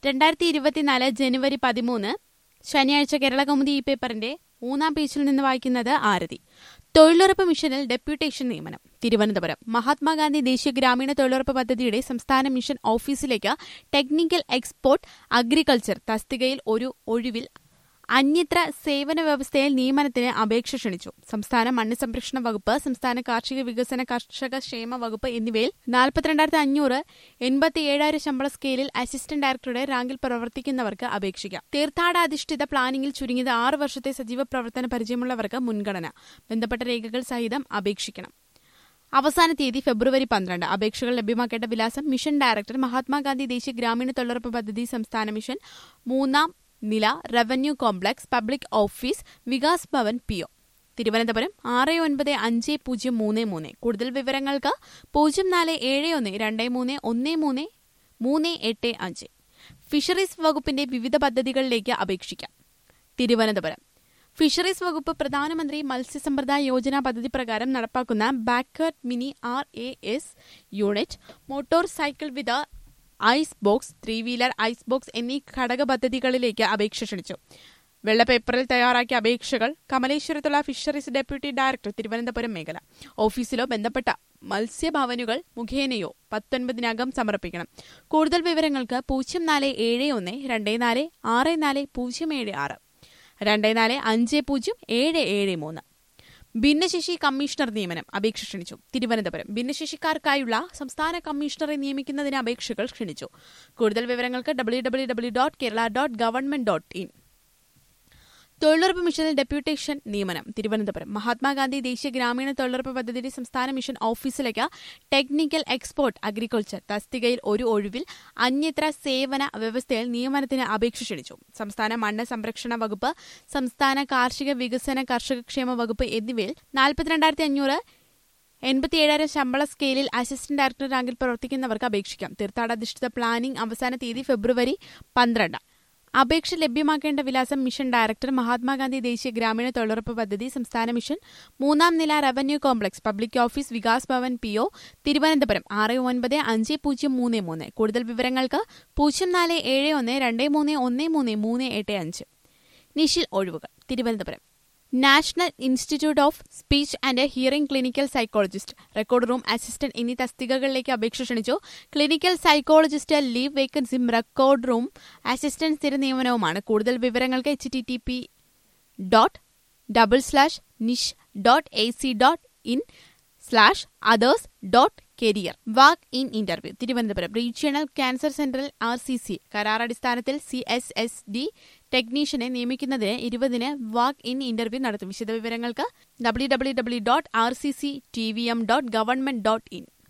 രണ്ടായിരത്തി ഇരുപത്തിനാല് ജനുവരി പതിമൂന്ന് ശനിയാഴ്ച കേരള കൗമുദി ഈ പേപ്പറിന്റെ മൂന്നാം പേജിൽ നിന്ന് വായിക്കുന്നത് ആരതി തൊഴിലുറപ്പ് മിഷനിൽ ഡെപ്യൂട്ടേഷൻ നിയമനം തിരുവനന്തപുരം മഹാത്മാഗാന്ധി ദേശീയ ഗ്രാമീണ തൊഴിലുറപ്പ് പദ്ധതിയുടെ സംസ്ഥാന മിഷൻ ഓഫീസിലേക്ക് ടെക്നിക്കൽ എക്സ്പോർട്ട് അഗ്രികൾച്ചർ തസ്തികയിൽ ഒരു ഒഴിവിൽ അന്യത്ര സേവന വ്യവസ്ഥയിൽ നിയമനത്തിന് അപേക്ഷ ക്ഷണിച്ചു സംസ്ഥാന മണ്ണ് സംരക്ഷണ വകുപ്പ് സംസ്ഥാന കാർഷിക വികസന കർഷക ക്ഷേമ വകുപ്പ് എന്നിവയിൽ നാൽപ്പത്തിരണ്ടായിരത്തി അഞ്ഞൂറ് എൺപത്തി ഏഴായിരം ശമ്പള സ്കെയിലിൽ അസിസ്റ്റന്റ് ഡയറക്ടറുടെ റാങ്കിൽ പ്രവർത്തിക്കുന്നവർക്ക് അപേക്ഷിക്കാം തീർത്ഥാടാധിഷ്ഠിത പ്ലാനിംഗിൽ ചുരുങ്ങിയത് ആറ് വർഷത്തെ സജീവ പ്രവർത്തന പരിചയമുള്ളവർക്ക് മുൻഗണന ബന്ധപ്പെട്ട രേഖകൾ സഹിതം അപേക്ഷിക്കണം അവസാന തീയതി ഫെബ്രുവരി പന്ത്രണ്ട് അപേക്ഷകൾ ലഭ്യമാക്കേണ്ട വിലാസം മിഷൻ ഡയറക്ടർ മഹാത്മാഗാന്ധി ദേശീയ ഗ്രാമീണ തൊഴിലുറപ്പ് പദ്ധതി സംസ്ഥാന മിഷൻ മൂന്നാം നില revenue complex public office Vikas Bhavan P O Thiruvananthapuram ആറ് ഒൻപത് അഞ്ച് പൂജ്യം മൂന്ന് മൂന്ന് കൂടുതൽ വിവരങ്ങൾക്ക് പൂജ്യം നാല് ഏഴ് ഒന്ന് രണ്ട് മൂന്ന് ഒന്ന് മൂന്ന് മൂന്ന് എട്ട് അഞ്ച് ഫിഷറീസ് വകുപ്പിന്റെ വിവിധ പദ്ധതികളിലേക്ക് അപേക്ഷിക്കാം തിരുവനന്തപുരം ഫിഷറീസ് വകുപ്പ് പ്രധാനമന്ത്രി മത്സ്യസമ്പ്രദായ യോജന പദ്ധതി പ്രകാരം നടപ്പാക്കുന്ന backward mini R A S unit motor cycle with ice box three wheeler ice box എന്നീ ഘടക പദ്ധതികളിലേക്ക് അപേക്ഷ ക്ഷണിച്ചു വെള്ള പേപ്പറിൽ തയ്യാറാക്കിയ അപേക്ഷകൾ കമലേശ്വരത്തുള്ള ഫിഷറീസ് ഡെപ്യൂട്ടി ഡയറക്ടർ തിരുവനന്തപുരം മേഖല ഓഫീസിലോ ബന്ധപ്പെട്ട മത്സ്യഭവനുകൾ മുഖേനയോ പത്തൊൻപതിനകം സമർപ്പിക്കണം കൂടുതൽ വിവരങ്ങൾക്ക് പൂജ്യം നാല് ഏഴ് ഒന്ന് രണ്ട് നാല് ആറ് നാല് പൂജ്യം ഏഴ് ആറ് രണ്ട് നാല് അഞ്ച് പൂജ്യം ഏഴ് ഏഴ് മൂന്ന് ഭിന്നശേഷി കമ്മീഷണർ നിയമനം അപേക്ഷ ക്ഷണിച്ചു തിരുവനന്തപുരം ഭിന്നശേഷിക്കാർക്കായുള്ള സംസ്ഥാന കമ്മീഷണറെ നിയമിക്കുന്നതിന് അപേക്ഷകൾ ക്ഷണിച്ചു കൂടുതൽ വിവരങ്ങൾക്ക് W W W dot Kerala dot government dot in തൊഴിലുറപ്പ് മിഷനിൽ ഡെപ്യൂട്ടേഷൻ നിയമനം തിരുവനന്തപുരം മഹാത്മാഗാന്ധി ദേശീയ ഗ്രാമീണ തൊഴിലുറപ്പ് പദ്ധതിയുടെ സംസ്ഥാന മിഷൻ ഓഫീസിലേക്ക് ടെക്നിക്കൽ എക്സ്പോർട്ട് അഗ്രികൾച്ചർ തസ്തികയിൽ ഒരു ഒഴിവിൽ അന്യത്ര സേവന വ്യവസ്ഥയിൽ നിയമനത്തിന് അപേക്ഷ ക്ഷണിച്ചു സംസ്ഥാന മണ്ണ് സംരക്ഷണ വകുപ്പ് സംസ്ഥാന കാർഷിക വികസന കർഷകക്ഷേമ വകുപ്പ് എന്നിവയിൽ നാൽപ്പത്തിരണ്ടായിരത്തി അഞ്ഞൂറ് എൺപത്തിയേഴായിരം ശമ്പള സ്കെയിലിൽ അസിസ്റ്റന്റ് ഡയറക്ടർ റാങ്കിൽ പ്രവർത്തിക്കുന്നവർക്ക് അപേക്ഷിക്കാം തീർത്ഥാടാധിഷ്ഠിത പ്ലാനിംഗ് അവസാന തീയതി ഫെബ്രുവരി പന്ത്രണ്ട് അപേക്ഷ ലഭ്യമാക്കേണ്ട വിലാസം മിഷൻ ഡയറക്ടർ മഹാത്മാഗാന്ധി ദേശീയ ഗ്രാമീണ തൊഴിലുറപ്പ് പദ്ധതി സംസ്ഥാന മിഷൻ മൂന്നാം നില revenue complex public office Vikas Bhavan P O Thiruvananthapuram ആറ് ഒൻപത് അഞ്ച് പൂജ്യം മൂന്ന് മൂന്ന് കൂടുതൽ വിവരങ്ങൾക്ക് പൂജ്യം നാല് ഏഴ് ഒന്ന് രണ്ട് മൂന്ന് ഒന്ന് മൂന്ന് മൂന്ന് എട്ട് അഞ്ച് നിഷിൽ ഒഴിവുകൾ Thiruvananthapuram national institute of speech and hearing clinical psychologist record room assistant എന്നീ തസ്തികകളിലേക്ക് അപേക്ഷ ക്ഷണിച്ചു ക്ലിനിക്കൽ സൈക്കോളജിസ്റ്റ് ലീവ് വേക്കൻസിയും റെക്കോർഡ് റൂം അസിസ്റ്റന്റ് സ്ഥിര നിയമനവുമാണ് കൂടുതൽ വിവരങ്ങൾക്ക് H T T P dot double slash NISH dot A C dot in slash others dot career walk in interview Thiruvananthapuram regional cancer സെന്ററിൽ ആർ സി സി കരാറടിസ്ഥാനത്തിൽ C S S D ടെക്നീഷ്യനെ നിയമിക്കുന്നതിന് ഇരുപതിന് walk in interview നടത്തും വിശദവിവരങ്ങൾക്ക് W W W dot R C C T V M dot government dot in